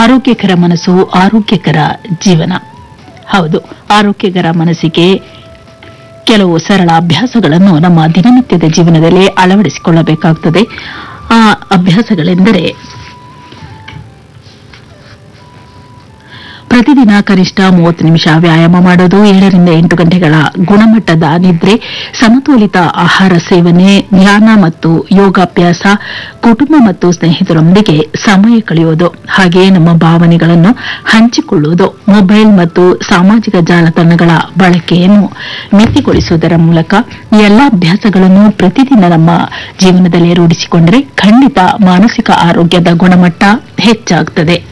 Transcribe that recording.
ಆರೋಗ್ಯಕರ ಮನಸ್ಸು ಆರೋಗ್ಯಕರ ಜೀವನ ಹೌದು ಆರೋಗ್ಯಕರ ಮನಸ್ಸಿಗೆ ಕೆಲವು ಸರಳ ಅಭ್ಯಾಸಗಳನ್ನು ನಮ್ಮ ದಿನನಿತ್ಯದ ಜೀವನದಲ್ಲಿ ಅಳವಡಿಸಿಕೊಳ್ಳಬೇಕಾಗುತ್ತದೆ ಆ ಅಭ್ಯಾಸಗಳೆಂದರೆ ಪ್ರತಿದಿನ ಕನಿಷ್ಠ ಮೂವತ್ತು ನಿಮಿಷ ವ್ಯಾಯಾಮ ಮಾಡೋದು ಏಳರಿಂದ ಎಂಟು ಗಂಟೆಗಳ ಗುಣಮಟ್ಟದ ನಿದ್ರೆ ಸಮತೋಲಿತ ಆಹಾರ ಸೇವನೆ ಧ್ಯಾನ ಮತ್ತು ಯೋಗಾಭ್ಯಾಸ ಕುಟುಂಬ ಮತ್ತು ಸ್ನೇಹಿತರೊಂದಿಗೆ ಸಮಯ ಕಳೆಯುವುದು ಹಾಗೆಯೇ ನಮ್ಮ ಭಾವನೆಗಳನ್ನು ಹಂಚಿಕೊಳ್ಳುವುದು ಮೊಬೈಲ್ ಮತ್ತು ಸಾಮಾಜಿಕ ಜಾಲತಾಣಗಳ ಬಳಕೆಯನ್ನು ಮಿತಿಗೊಳಿಸುವುದರ ಮೂಲಕ ಈ ಎಲ್ಲ ಅಭ್ಯಾಸಗಳನ್ನು ಪ್ರತಿದಿನ ನಮ್ಮ ಜೀವನದಲ್ಲಿ ರೂಢಿಸಿಕೊಂಡರೆ ಖಂಡಿತ ಮಾನಸಿಕ ಆರೋಗ್ಯದ ಗುಣಮಟ್ಟ ಹೆಚ್ಚಾಗುತ್ತದೆ